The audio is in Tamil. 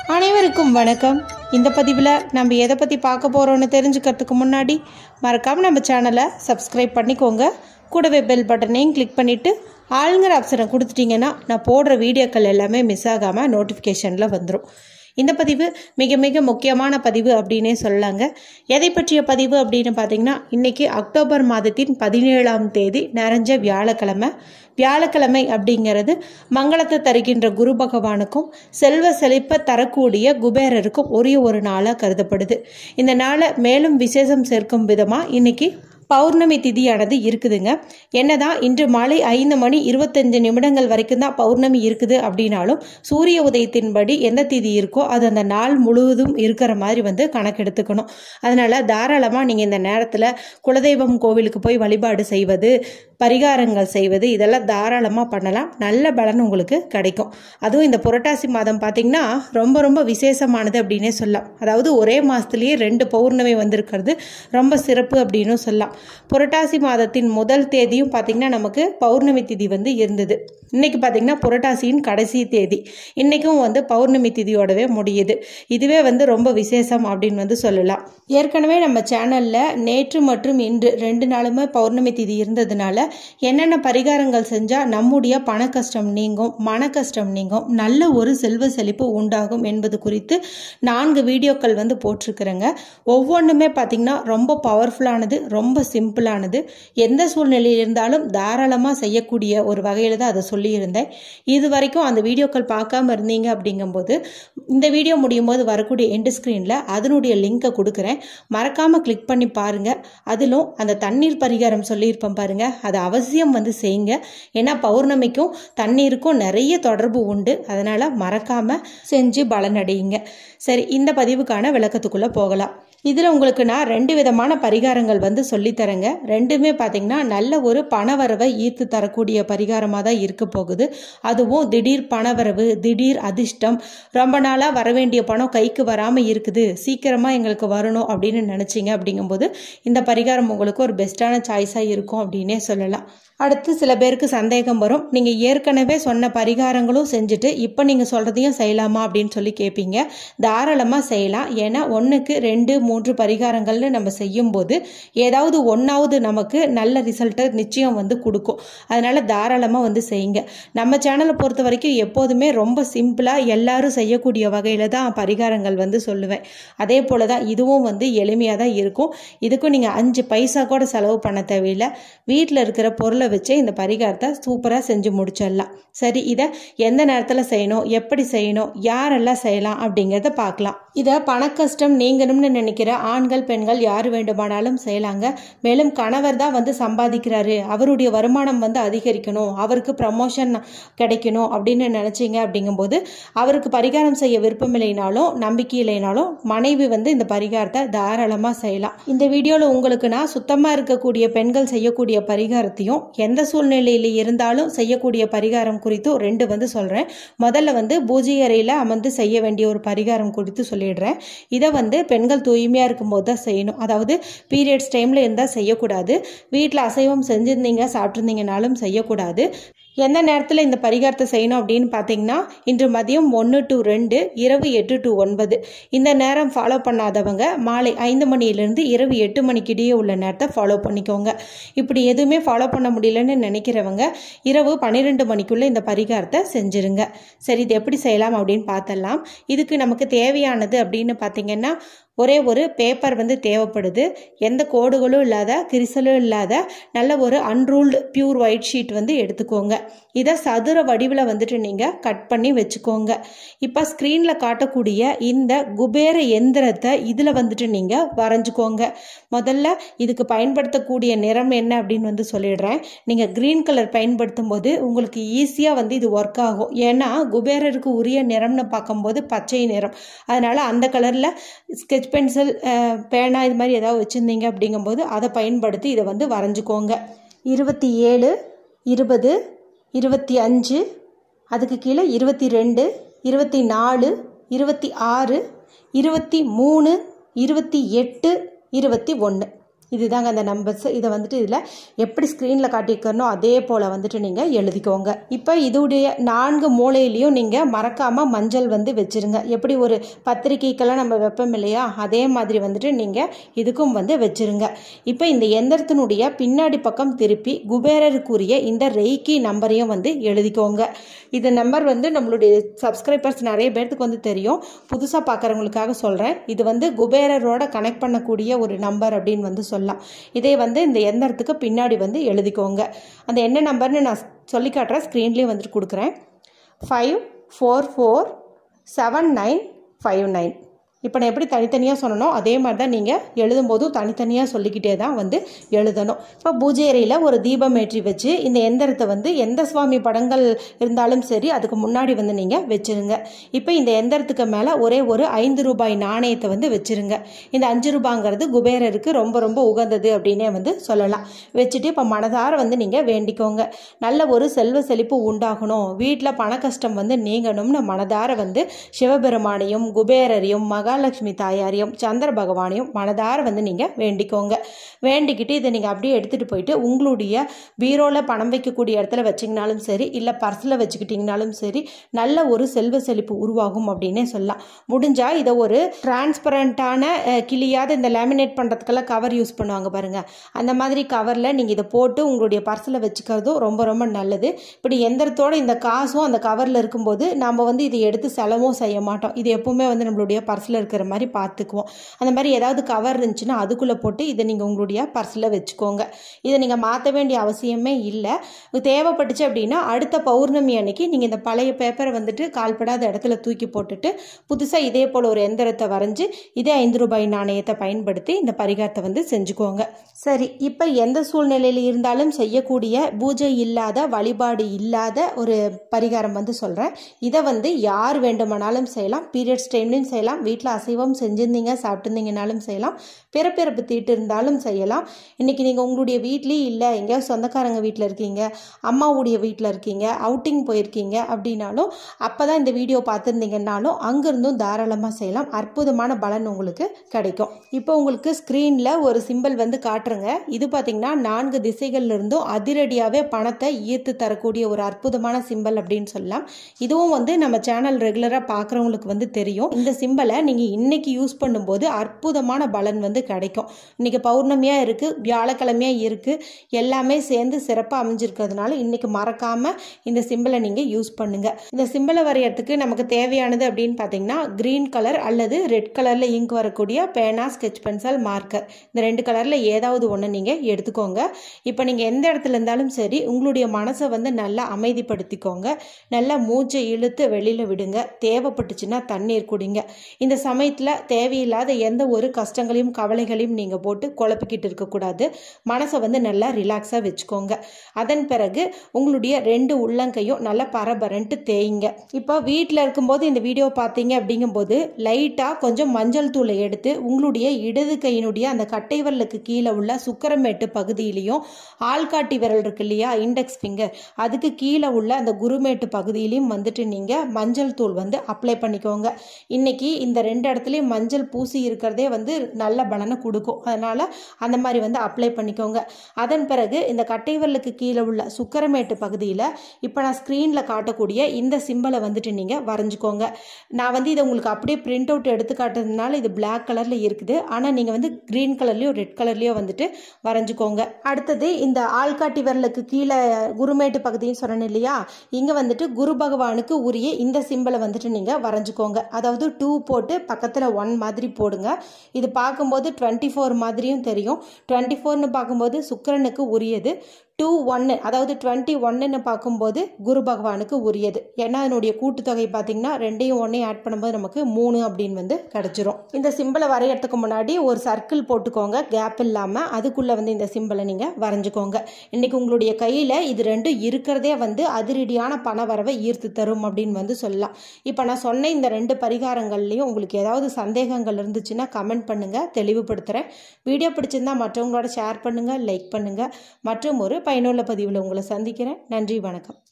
அனைவருக்கும் வணக்கம் இந்த பதிவில் நம்ம எதை பற்றி பார்க்க போகிறோன்னு தெரிஞ்சுக்கிறதுக்கு முன்னாடி மறக்காமல் நம்ம சேனலை சப்ஸ்கிரைப் பண்ணிக்கோங்க கூடவே பெல் பட்டனையும் கிளிக் பண்ணிவிட்டு ஆளுங்கிற ஆப்ஷனை கொடுத்துட்டிங்கன்னா நான் போடுற வீடியோக்கள் எல்லாமே மிஸ் ஆகாமல் நோட்டிஃபிகேஷனில் வந்துடும் இந்த பதிவு மிக மிக முக்கியமான பதிவு அப்படின்னே சொல்லலாங்க எதை பற்றிய பதிவு அப்படின்னு பார்த்தீங்கன்னா இன்றைக்கி அக்டோபர் மாதத்தின் பதினேழாம் தேதி நிறைஞ்ச வியாழக்கிழமை வியாழக்கிழமை அப்படிங்கிறது மங்களத்தை தருகின்ற குரு பகவானுக்கும் செல்வ செழிப்பை தரக்கூடிய குபேரருக்கும் ஒரே ஒரு நாளாக கருதப்படுது இந்த நாளை மேலும் விசேஷம் சேர்க்கும் விதமாக இன்னைக்கு பௌர்ணமி திதியானது இருக்குதுங்க என்னதான் இன்று மாலை ஐந்து மணி இருபத்தஞ்சு நிமிடங்கள் வரைக்கும் தான் பௌர்ணமி இருக்குது அப்படின்னாலும் சூரிய உதயத்தின்படி எந்த திதி இருக்கோ அது அந்த நாள் முழுவதும் இருக்கிற மாதிரி வந்து கணக்கெடுத்துக்கணும் அதனால் தாராளமாக நீங்கள் இந்த நேரத்தில் குலதெய்வம் கோவிலுக்கு போய் வழிபாடு செய்வது பரிகாரங்கள் செய்வது இதெல்லாம் தாராளமாக பண்ணலாம் நல்ல பலன் உங்களுக்கு கிடைக்கும் அதுவும் இந்த புரட்டாசி மாதம் பார்த்திங்கன்னா ரொம்ப ரொம்ப விசேஷமானது அப்படின்னே சொல்லலாம் அதாவது ஒரே மாதத்துலேயே ரெண்டு பௌர்ணமி வந்திருக்கிறது ரொம்ப சிறப்பு அப்படின்னு சொல்லலாம் புரட்டாசி மாதத்தின் முதல் தேதியும் பார்த்திங்கன்னா நமக்கு பௌர்ணமி திதி வந்து இருந்தது இன்னைக்கு பார்த்திங்கன்னா புரட்டாசியின் கடைசி தேதி இன்றைக்கும் வந்து பௌர்ணமி திதியோடவே முடியுது இதுவே வந்து ரொம்ப விசேஷம் அப்படின்னு வந்து சொல்லலாம் ஏற்கனவே நம்ம சேனலில் நேற்று மற்றும் இன்று ரெண்டு நாளுமே பௌர்ணமி திதி இருந்ததுனால என்னென்ன பரிகாரங்கள் செஞ்சால் நம்முடைய பண கஷ்டம் நீங்கும் மன கஷ்டம் நீங்கும் நல்ல ஒரு செல்வ செழிப்பு உண்டாகும் என்பது குறித்து நான்கு வீடியோக்கள் வந்து போட்டிருக்கிறேங்க ஒவ்வொன்றுமே பார்த்திங்கன்னா ரொம்ப பவர்ஃபுல்லானது ரொம்ப சிம்பிளானது எந்த சூழ்நிலையில் இருந்தாலும் தாராளமாக செய்யக்கூடிய ஒரு வகையில் தான் அதை சொல்லியிருந்தேன் இது வரைக்கும் அந்த வீடியோக்கள் பார்க்காம இருந்தீங்க அப்படிங்கும்போது இந்த வீடியோ முடியும் போது வரக்கூடிய எண்டு ஸ்க்ரீனில் அதனுடைய லிங்கை கொடுக்குறேன் மறக்காமல் கிளிக் பண்ணி பாருங்கள் அதிலும் அந்த தண்ணீர் பரிகாரம் சொல்லியிருப்பேன் பாருங்கள் அதை அவசியம் வந்து செய்யுங்க ஏன்னா பௌர்ணமிக்கும் தண்ணீருக்கும் நிறைய தொடர்பு உண்டு அதனால் மறக்காமல் செஞ்சு பலனடையுங்க சரி இந்த பதிவுக்கான விளக்கத்துக்குள்ளே போகலாம் இதில் உங்களுக்கு நான் ரெண்டு விதமான பரிகாரங்கள் வந்து சொல்லித்தரேங்க ரெண்டுமே பார்த்திங்கன்னா நல்ல ஒரு பணவரவை ஈர்த்து தரக்கூடிய பரிகாரமாக தான் இருக்க போகுது அதுவும் திடீர் பணவரவு திடீர் அதிர்ஷ்டம் ரொம்ப நாளாக வர வேண்டிய பணம் கைக்கு வராமல் இருக்குது சீக்கிரமாக எங்களுக்கு வரணும் அப்படின்னு நினச்சிங்க அப்படிங்கும்போது இந்த பரிகாரம் உங்களுக்கு ஒரு பெஸ்ட்டான சாய்ஸாக இருக்கும் அப்படின்னே சொல்லலாம் அடுத்து சில பேருக்கு சந்தேகம் வரும் நீங்கள் ஏற்கனவே சொன்ன பரிகாரங்களும் செஞ்சுட்டு இப்போ நீங்கள் சொல்கிறதையும் செய்யலாமா அப்படின்னு சொல்லி கேட்பீங்க தாராளமாக செய்யலாம் ஏன்னா ஒன்றுக்கு ரெண்டு மூன்று பரிகாரங்கள்னு நம்ம செய்யும்போது ஏதாவது ஒன்றாவது நமக்கு நல்ல ரிசல்ட்டை நிச்சயம் வந்து கொடுக்கும் அதனால் தாராளமாக வந்து செய்யுங்க நம்ம சேனலை பொறுத்த வரைக்கும் எப்போதுமே ரொம்ப சிம்பிளாக எல்லாரும் செய்யக்கூடிய வகையில் தான் பரிகாரங்கள் வந்து சொல்லுவேன் அதே போல் தான் இதுவும் வந்து எளிமையாக தான் இருக்கும் இதுக்கும் நீங்கள் அஞ்சு பைசா கூட செலவு பண்ண தேவையில்லை வீட்டில் இருக்கிற பொருளை வச்சு இந்த பரிகாரத்தை சூப்பராக செஞ்சு முடிச்சிடலாம் சரி இதை எந்த நேரத்தில் செய்யணும் எப்படி செய்யணும் யாரெல்லாம் செய்யலாம் அப்படிங்கிறத பார்க்கலாம் இதை பணக்கஷ்டம் நீங்கணும்னு நினைக்கிற ஆண்கள் பெண்கள் யார் வேண்டுமானாலும் செய்யலாங்க மேலும் கணவர் தான் வந்து சம்பாதிக்கிறாரு அவருடைய வருமானம் வந்து அதிகரிக்கணும் அவருக்கு ப்ரமோஷன் கிடைக்கணும் அப்படின்னு நினச்சிங்க அப்படிங்கும்போது அவருக்கு பரிகாரம் செய்ய விருப்பம் இல்லைனாலும் நம்பிக்கை இல்லைனாலும் மனைவி வந்து இந்த பரிகாரத்தை தாராளமாக செய்யலாம் இந்த வீடியோவில் உங்களுக்கு நான் சுத்தமாக இருக்கக்கூடிய பெண்கள் செய்யக்கூடிய பரிகாரத்தையும் எந்த சூழ்நிலையில் இருந்தாலும் செய்யக்கூடிய பரிகாரம் குறித்தும் ரெண்டு வந்து சொல்கிறேன் முதல்ல வந்து பூஜை அறையில் அமர்ந்து செய்ய வேண்டிய ஒரு பரிகாரம் குறித்து சொல்லிடுறேன் இதை வந்து பெண்கள் தூய்மையாக இருக்கும்போது தான் செய்யணும் அதாவது பீரியட்ஸ் டைமில் இருந்தால் செய்யக்கூடாது வீட்டில் அசைவம் செஞ்சுருந்தீங்க சாப்பிட்ருந்தீங்கனாலும் செய்யக்கூடாது எந்த நேரத்தில் இந்த பரிகாரத்தை செய்யணும் அப்படின்னு பார்த்தீங்கன்னா இன்று மதியம் ஒன்று டு ரெண்டு இரவு எட்டு டு ஒன்பது இந்த நேரம் ஃபாலோ பண்ணாதவங்க மாலை ஐந்து மணியிலிருந்து இரவு எட்டு மணிக்கு இடையே உள்ள நேரத்தை ஃபாலோ பண்ணிக்கோங்க இப்படி எதுவுமே ஃபாலோ பண்ண முடியலன்னு நினைக்கிறவங்க இரவு பன்னிரெண்டு மணிக்குள்ளே இந்த பரிகாரத்தை செஞ்சுருங்க சரி இது எப்படி செய்யலாம் அப்படின்னு பார்த்தலாம் இதுக்கு நமக்கு தேவையானது அப்படின்னு பார்த்தீங்கன்னா ஒரே ஒரு பேப்பர் வந்து தேவைப்படுது எந்த கோடுகளும் இல்லாத கிரிசலும் இல்லாத நல்ல ஒரு அன்ரூல்டு பியூர் ஒயிட் ஷீட் வந்து எடுத்துக்கோங்க இதை சதுர வடிவில் வந்துட்டு நீங்கள் கட் பண்ணி வச்சுக்கோங்க இப்போ ஸ்க்ரீனில் காட்டக்கூடிய இந்த குபேர எந்திரத்தை இதில் வந்துட்டு நீங்கள் வரைஞ்சிக்கோங்க முதல்ல இதுக்கு பயன்படுத்தக்கூடிய நிறம் என்ன அப்படின்னு வந்து சொல்லிடுறேன் நீங்கள் க்ரீன் கலர் பயன்படுத்தும் போது உங்களுக்கு ஈஸியாக வந்து இது ஒர்க் ஆகும் ஏன்னா குபேரருக்கு உரிய நிறம்னு பார்க்கும்போது பச்சை நிறம் அதனால் அந்த கலரில் ஸ்கெச் ஸ்கெச் பென்சில் பேனா இது மாதிரி ஏதாவது வச்சுருந்தீங்க அப்படிங்கும்போது அதை பயன்படுத்தி இதை வந்து வரைஞ்சிக்கோங்க இருபத்தி ஏழு இருபது இருபத்தி அஞ்சு அதுக்கு கீழே இருபத்தி ரெண்டு இருபத்தி நாலு இருபத்தி ஆறு இருபத்தி மூணு இருபத்தி எட்டு இருபத்தி ஒன்று இதுதாங்க அந்த நம்பர்ஸ் இதை வந்துட்டு இதில் எப்படி ஸ்க்ரீனில் காட்டியிருக்கணும் அதே போல் வந்துட்டு நீங்கள் எழுதிக்கோங்க இப்போ இதோடைய நான்கு மூலையிலையும் நீங்கள் மறக்காமல் மஞ்சள் வந்து வச்சுருங்க எப்படி ஒரு பத்திரிக்கைக்கெல்லாம் நம்ம வைப்போம் இல்லையா அதே மாதிரி வந்துட்டு நீங்கள் இதுக்கும் வந்து வச்சுருங்க இப்போ இந்த எந்திரத்தினுடைய பின்னாடி பக்கம் திருப்பி குபேரருக்குரிய இந்த ரெய்கி நம்பரையும் வந்து எழுதிக்கோங்க இந்த நம்பர் வந்து நம்மளுடைய சப்ஸ்கிரைபர்ஸ் நிறைய பேர்த்துக்கு வந்து தெரியும் புதுசாக பார்க்குறவங்களுக்காக சொல்கிறேன் இது வந்து குபேரரோட கனெக்ட் பண்ணக்கூடிய ஒரு நம்பர் அப்படின்னு வந்து சொல்லலாம் இதே வந்து இந்த எந்திரத்துக்கு பின்னாடி வந்து எழுதிக்கோங்க அந்த என்ன நம்பர்னு நான் சொல்லி காட்டுறேன் ஸ்க்ரீன்லேயும் வந்துட்டு கொடுக்குறேன் five four four seven nine five nine இப்போ நான் எப்படி தனித்தனியாக சொன்னனோ அதே மாதிரி தான் நீங்கள் எழுதும்போதும் தனித்தனியாக சொல்லிக்கிட்டே தான் வந்து எழுதணும் இப்போ பூஜை அறையில் ஒரு தீபம் ஏற்றி வச்சு இந்த எந்திரத்தை வந்து எந்த சுவாமி படங்கள் இருந்தாலும் சரி அதுக்கு முன்னாடி வந்து நீங்கள் வச்சுருங்க இப்போ இந்த எந்திரத்துக்கு மேலே ஒரே ஒரு ஐந்து ரூபாய் நாணயத்தை வந்து வச்சுருங்க இந்த அஞ்சு ரூபாங்கிறது குபேரருக்கு ரொம்ப ரொம்ப உகந்தது அப்படின்னே வந்து சொல்லலாம் வச்சுட்டு இப்போ மனதார வந்து நீங்கள் வேண்டிக்கோங்க நல்ல ஒரு செல்வ செழிப்பு உண்டாகணும் வீட்டில் பண கஷ்டம் வந்து நீங்கணும்னு மனதார வந்து சிவபெருமானையும் குபேரரையும் மகாலட்சுமி தாயாரையும் சந்திர பகவானையும் மனதார வந்து நீங்கள் வேண்டிக்கோங்க வேண்டிக்கிட்டு இதை நீங்கள் அப்படியே எடுத்துகிட்டு போயிட்டு உங்களுடைய பீரோவில் பணம் வைக்கக்கூடிய இடத்துல வச்சிங்கனாலும் சரி இல்லை பர்ஸில் வச்சுக்கிட்டிங்கனாலும் சரி நல்ல ஒரு செல்வ செழிப்பு உருவாகும் அப்படின்னே சொல்லலாம் முடிஞ்சால் இதை ஒரு டிரான்ஸ்பரண்ட்டான கிளியாத இந்த லேமினேட் பண்ணுறதுக்கெல்லாம் கவர் யூஸ் பண்ணுவாங்க பாருங்கள் அந்த மாதிரி கவரில் நீங்கள் இதை போட்டு உங்களுடைய பர்ஸில் வச்சுக்கிறதும் ரொம்ப ரொம்ப நல்லது இப்படி எந்திரத்தோட இந்த காசும் அந்த கவரில் இருக்கும்போது நம்ம வந்து இதை எடுத்து செலவும் செய்ய மாட்டோம் இது எப்பவுமே வந்து நம்மளுடைய பர்ஸில் இருக்கிற மாதிரி பார்த்துக்குவோம் அந்த மாதிரி ஏதாவது கவர் இருந்துச்சுன்னா அதுக்குள்ளே போட்டு இதை நீங்கள் உங்களுடைய பர்ஸில் வச்சுக்கோங்க இதை நீங்கள் மாற்ற வேண்டிய அவசியமே இல்லை தேவைப்பட்டுச்சு அப்படின்னா அடுத்த பௌர்ணமி அன்னைக்கு நீங்கள் இந்த பழைய பேப்பரை வந்துட்டு கால்படாத இடத்துல தூக்கி போட்டுட்டு புதுசாக இதே போல் ஒரு எந்திரத்தை வரைஞ்சி இதே ஐந்து ரூபாய் நாணயத்தை பயன்படுத்தி இந்த பரிகாரத்தை வந்து செஞ்சுக்கோங்க சரி இப்போ எந்த சூழ்நிலையில் இருந்தாலும் செய்யக்கூடிய பூஜை இல்லாத வழிபாடு இல்லாத ஒரு பரிகாரம் வந்து சொல்கிறேன் இதை வந்து யார் வேண்டுமானாலும் செய்யலாம் பீரியட்ஸ் டைம்லையும் செய்யலாம் வீட்டில் அசைவம் செஞ்சுருந்தீங்க சாப்பிட்டுருந்தீங்கனாலும் செய்யலாம் பிறப்பிறப்பு தீட்டு இருந்தாலும் செய்யலாம் இன்றைக்கி நீங்கள் உங்களுடைய வீட்லேயும் இல்லை எங்கேயாவது சொந்தக்காரங்க வீட்டில் இருக்கீங்க அம்மாவுடைய வீட்டில் இருக்கீங்க அவுட்டிங் போயிருக்கீங்க அப்படின்னாலும் அப்போ தான் இந்த வீடியோ பார்த்துருந்தீங்கன்னாலும் அங்கேருந்தும் தாராளமாக செய்யலாம் அற்புதமான பலன் உங்களுக்கு கிடைக்கும் இப்போ உங்களுக்கு ஸ்க்ரீனில் ஒரு சிம்பிள் வந்து காட்டுறேங்க இது பார்த்திங்கன்னா நான்கு திசைகள்ல இருந்தும் அதிரடியாகவே பணத்தை ஈர்த்து தரக்கூடிய ஒரு அற்புதமான சிம்பிள் அப்படின்னு சொல்லலாம் இதுவும் வந்து நம்ம சேனல் ரெகுலராக பார்க்குறவங்களுக்கு வந்து தெரியும் இந்த சிம்பிளை நீங்கள் இன்னைக்கு யூஸ் பண்ணும்போது அற்புதமான பலன் வந்து கிடைக்கும் இன்னைக்கு பௌர்ணமியாக இருக்குது வியாழக்கிழமையாக இருக்குது எல்லாமே சேர்ந்து சிறப்பாக அமைஞ்சிருக்கிறதுனால இன்னைக்கு மறக்காமல் இந்த சிம்பிளை நீங்கள் யூஸ் பண்ணுங்கள் இந்த சிம்பிளை வரையறதுக்கு நமக்கு தேவையானது அப்படின்னு பார்த்தீங்கன்னா க்ரீன் கலர் அல்லது ரெட் கலரில் இங்க் வரக்கூடிய பேனா ஸ்கெச் பென்சில் மார்க்கர் இந்த ரெண்டு கலரில் ஏதாவது ஒன்று நீங்கள் எடுத்துக்கோங்க இப்போ நீங்கள் எந்த இடத்துல இருந்தாலும் சரி உங்களுடைய மனசை வந்து நல்லா அமைதிப்படுத்திக்கோங்க நல்லா மூச்சை இழுத்து வெளியில் விடுங்க தேவைப்பட்டுச்சுன்னா தண்ணீர் குடிங்க இந்த சமயத்தில் தேவையில்லாத எந்த ஒரு கஷ்டங்களையும் கவலைகளையும் நீங்கள் போட்டு குழப்பிக்கிட்டு இருக்கக்கூடாது மனசை வந்து நல்லா ரிலாக்ஸாக வச்சுக்கோங்க அதன் பிறகு உங்களுடைய ரெண்டு உள்ளங்கையும் நல்லா பரபரன்ட்டு தேய்ங்க இப்போ வீட்டில் இருக்கும்போது இந்த வீடியோ பார்த்தீங்க அப்படிங்கும்போது லைட்டாக கொஞ்சம் மஞ்சள் தூளை எடுத்து உங்களுடைய இடது கையினுடைய அந்த கட்டை விரலுக்கு கீழே உள்ள சுக்கரமேட்டு பகுதியிலையும் ஆள்காட்டி விரல் இருக்கு இல்லையா இண்டெக்ஸ் ஃபிங்கர் அதுக்கு கீழே உள்ள அந்த குருமேட்டு பகுதியிலையும் வந்துட்டு நீங்கள் மஞ்சள் தூள் வந்து அப்ளை பண்ணிக்கோங்க இன்னைக்கு இந்த ரெண்டு இடத்துலையும் மஞ்சள் பூசி இருக்கிறதே வந்து நல்ல பலனை கொடுக்கும் அதனால் அந்த மாதிரி வந்து அப்ளை பண்ணிக்கோங்க அதன் பிறகு இந்த கட்டை விரலுக்கு கீழே உள்ள சுக்கரமேட்டு பகுதியில் இப்போ நான் ஸ்க்ரீனில் காட்டக்கூடிய இந்த சிம்பலை வந்துட்டு நீங்கள் வரைஞ்சிக்கோங்க நான் வந்து இதை உங்களுக்கு அப்படியே பிரிண்ட் அவுட் எடுத்து காட்டுறதுனால இது பிளாக் கலரில் இருக்குது ஆனால் நீங்கள் வந்து க்ரீன் கலர்லேயோ ரெட் கலர்லேயோ வந்துட்டு வரைஞ்சிக்கோங்க அடுத்தது இந்த ஆள்காட்டி விரலுக்கு கீழே குருமேட்டு பகுதின்னு சொன்னேன் இல்லையா இங்கே வந்துட்டு குரு பகவானுக்கு உரிய இந்த சிம்பலை வந்துட்டு நீங்கள் வரைஞ்சிக்கோங்க அதாவது டூ போட்டு பக்கத்தில் ஒன் மாதிரி போடுங்க இது பார்க்கும்போது டுவெண்ட்டி ஃபோர் மாதிரியும் தெரியும் டுவெண்ட்டி ஃபோர்னு பார்க்கும்போது சுக்கிரனுக்கு உரியது டூ ஒன்று அதாவது டுவெண்ட்டி ஒன்றுன்னு பார்க்கும்போது குரு பகவானுக்கு உரியது ஏன்னா அதனுடைய கூட்டுத்தொகை பார்த்தீங்கன்னா ரெண்டையும் ஒன்றையும் ஆட் பண்ணும்போது நமக்கு மூணு அப்படின்னு வந்து கிடச்சிரும் இந்த சிம்பிளை வரையறதுக்கு முன்னாடி ஒரு சர்க்கிள் போட்டுக்கோங்க கேப் இல்லாமல் அதுக்குள்ளே வந்து இந்த சிம்பிளை நீங்கள் வரைஞ்சிக்கோங்க இன்றைக்கி உங்களுடைய கையில் இது ரெண்டும் இருக்கிறதே வந்து அதிரடியான பண வரவை ஈர்த்து தரும் அப்படின்னு வந்து சொல்லலாம் இப்போ நான் சொன்ன இந்த ரெண்டு பரிகாரங்கள்லையும் உங்களுக்கு ஏதாவது சந்தேகங்கள் இருந்துச்சுன்னா கமெண்ட் பண்ணுங்கள் தெளிவுபடுத்துகிறேன் வீடியோ பிடிச்சிருந்தா மற்றவங்களோட ஷேர் பண்ணுங்கள் லைக் பண்ணுங்கள் மற்றும் ஒரு பயனுள்ள பதிவில் உங்களை சந்திக்கிறேன் நன்றி வணக்கம்